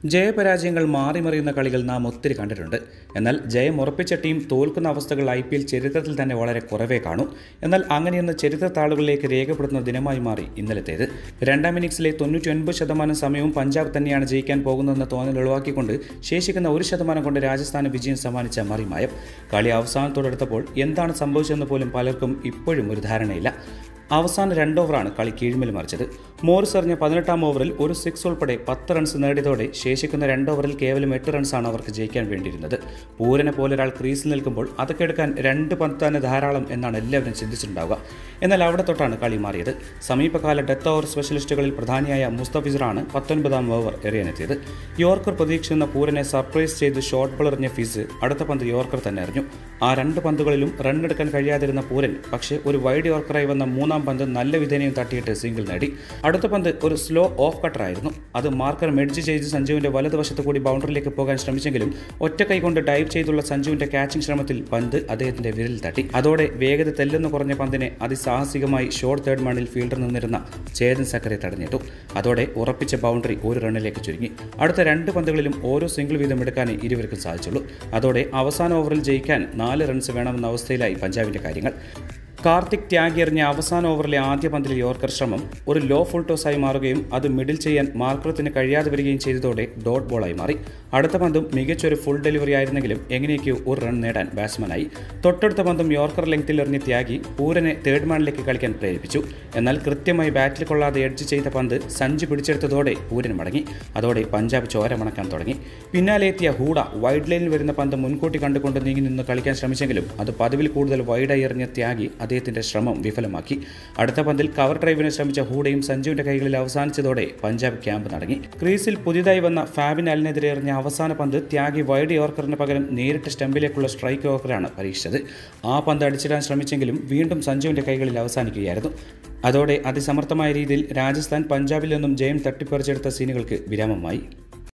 ജയപരാജയങ്ങൾ മാറിമറിയുന്ന കളികൾ നാം ഒത്തിരി കണ്ടിട്ടുണ്ട് എന്നാൽ ജയം ഉറപ്പിച്ച ടീം തോൽക്കുന്ന അവസ്ഥകൾ ഐ പി എൽ ചരിത്രത്തിൽ തന്നെ വളരെ കുറവേ കാണൂ എന്നാൽ അങ്ങനെയൊന്ന് ചരിത്ര താളുകളിലേക്ക് രേഖപ്പെടുത്തുന്ന ദിനമായി മാറി ഇന്നലത്തേത് രണ്ടാം ഇന്നിംഗ്സിലെ തൊണ്ണൂറ്റി ഒൻപത് ശതമാനം സമയവും പഞ്ചാബ് തന്നെയാണ് ജയിക്കാൻ പോകുന്നതെന്ന തോന്നൽ ഒഴിവാക്കിക്കൊണ്ട് ശേഷിക്കുന്ന ഒരു ശതമാനം കൊണ്ട് രാജസ്ഥാന് വിജയം സമ്മാനിച്ച മറിമായം കളി അവസാനത്തോടടുത്തപ്പോൾ എന്താണ് സംഭവിച്ചതെന്ന് പോലും പലർക്കും ഇപ്പോഴും ഒരു ധാരണയില്ല അവസാന രണ്ട് ഓവറാണ് കളി കീഴ്മേൽ മറിച്ചത് മോറിസ് എറിഞ്ഞ പതിനെട്ടാം ഓവറിൽ ഒരു സിക്സ് ഉൾപ്പെടെ പത്ത് റൺസ് നേടിയതോടെ ശേഷിക്കുന്ന രണ്ട് ഓവറിൽ കേവലം എട്ട് റൺസാണ് അവർക്ക് ജയിക്കാൻ വേണ്ടിയിരുന്നത് പൂരനെ പോലെ ഒരാൾ ക്രീസിൽ നിൽക്കുമ്പോൾ അതൊക്കെ എടുക്കാൻ രണ്ട് പന്ത് തന്നെ ധാരാളം എന്നാണ് എല്ലാവരും ചിന്തിച്ചിട്ടുണ്ടാവുക എന്നാൽ അവിടെ തൊട്ടാണ് കളി മാറിയത് സമീപകാല ഡെത്ത് ഓവർ സ്പെഷ്യലിസ്റ്റുകളിൽ പ്രധാനിയായ മുസ്തഫിസറാണ് പത്തൊൻപതാം ഓവർ എറിയാനെത്തിയത് യോർക്കർ പ്രതീക്ഷിക്കുന്ന പൂരനെ സർപ്രൈസ് ചെയ്ത് ഷോട്ട് ബോൾ എറിഞ്ഞ ഫിസ് അടുത്ത പന്ത് യോർക്കർ തന്നെ എറിഞ്ഞു ആ രണ്ട് പന്തുകളിലും റൺ എടുക്കാൻ കഴിയാതിരുന്ന പൂരൻ പക്ഷേ ഒരു വൈഡ് യോർക്കറായി വന്ന മൂന്നാം പന്ത് നല്ല വിധേനയും തട്ടിയിട്ട് സിംഗിൾ നേടി അടുത്ത പന്ത് ഒരു സ്ലോ ഓഫ് കട്ടറായിരുന്നു അത് മാർക്കർ മെഡ്ജ് ചെയ്ത് സഞ്ജുവിന്റെ വലതുവശത്ത് കൂടി ബൗണ്ടറിയിലേക്ക് പോകാൻ ശ്രമിച്ചെങ്കിലും ഒറ്റ കൈ കൊണ്ട് ഡൈവ് ചെയ്തുള്ള സഞ്ജുവിന്റെ ക്യാച്ചിംഗ് ശ്രമത്തിൽ പന്ത് അദ്ദേഹത്തിന്റെ വിരലിൽ തട്ടി അതോടെ വേഗത തെല്ലെന്ന് കുറഞ്ഞ പന്തിനെ അതിസാഹസികമായി ഷോർട്ട് തേർഡ് മണ്ണിൽ ഫീൽഡർ നിന്നിരുന്ന ചേതൻ സക്കറെ തടഞ്ഞിട്ടു അതോടെ ഉറപ്പിച്ച ബൗണ്ടറി ഒരു റണ്ണിലേക്ക് ചുരുങ്ങി അടുത്ത രണ്ട് പന്തുകളിലും ഓരോ സിംഗിൾ വീതം എടുക്കാനേ ഇരുവർക്കും സാധിച്ചുള്ളൂ അതോടെ അവസാന ഓവറിൽ ജയിക്കാൻ നാല് റൺസ് വേണമെന്ന അവസ്ഥയിലായി പഞ്ചാബിന്റെ കാര്യങ്ങൾ കാർത്തിക് ത്യാഗി എറിഞ്ഞ അവസാന ഓവറിലെ ആദ്യ പന്തിലെ യോർക്കർ ശ്രമം ഒരു ലോ ഫുൾ ടോസായി മാറുകയും അത് മിഡിൽ ചെയ്യാൻ മാർക്കറത്തിന് കഴിയാതെ വരികയും ചെയ്തതോടെ ഡോട്ട് ബോളായി മാറി അടുത്ത പന്തും മികച്ചൊരു ഫുൾ ഡെലിവറി ആയിരുന്നെങ്കിലും എങ്ങനെയൊക്കെയോ ഒരു റൺ നേടാൻ ബാറ്റ്സ്മാനായി തൊട്ടടുത്ത പന്തും യോർക്കർ ലെങ്ത്തിൽ എറിഞ്ഞ ത്യാഗി പൂരനെ തേർഡ് മാനിലേക്ക് കളിക്കാൻ പ്രേരിപ്പിച്ചു എന്നാൽ കൃത്യമായി ബാറ്റിൽ കൊള്ളാതെ എഡ്ജ് ചെയ്ത പന്ത് സഞ്ജു പിടിച്ചെടുത്തതോടെ പൂരൻ മടങ്ങി അതോടെ പഞ്ചാബ് ചോര മണക്കാൻ തുടങ്ങി പിന്നാലെ എത്തിയ ഹൂഡ വൈഡ് ലൈനിൽ വരുന്ന പന്ത് മുൻകൂട്ടി കണ്ടുകൊണ്ട് നീങ്ങി നിന്ന് കളിക്കാൻ ശ്രമിച്ചെങ്കിലും അത് പതിവിൽ കൂടുതൽ വൈഡായി എറിഞ്ഞ ത്യാഗി അദ്ദേഹത്തിന്റെ ശ്രമം വിഫലമാക്കി അടുത്ത പന്തിൽ കവർ ഡ്രൈവിന് ശ്രമിച്ച ഹൂഡയും സഞ്ജുവിന്റെ കൈകളിൽ അവസാനിച്ചതോടെ പഞ്ചാബ് ക്യാമ്പ് നടങ്ങി ക്രീസിൽ പുതിയതായി വന്ന ഫാബിൻ അലിനെതിരെ എറിഞ്ഞ അവസാന പന്ത് ത്യാഗി വൈഡ് യോർക്കറിന് പകരം നേരിട്ട് സ്റ്റമ്പിലേക്കുള്ള സ്ട്രൈക്ക് യോർക്കറാണ് പരീക്ഷിച്ചത് ആ പന്ത് അടിച്ചിടാൻ ശ്രമിച്ചെങ്കിലും വീണ്ടും സഞ്ജുവിന്റെ കൈകളിൽ അവസാനിക്കുകയായിരുന്നു അതോടെ അതിസമർത്ഥമായ രീതിയിൽ രാജസ്ഥാൻ പഞ്ചാബിൽ നിന്നും ജയം തട്ടിപ്പറിച്ചെടുത്ത സീനുകൾക്ക് വിരാമമായി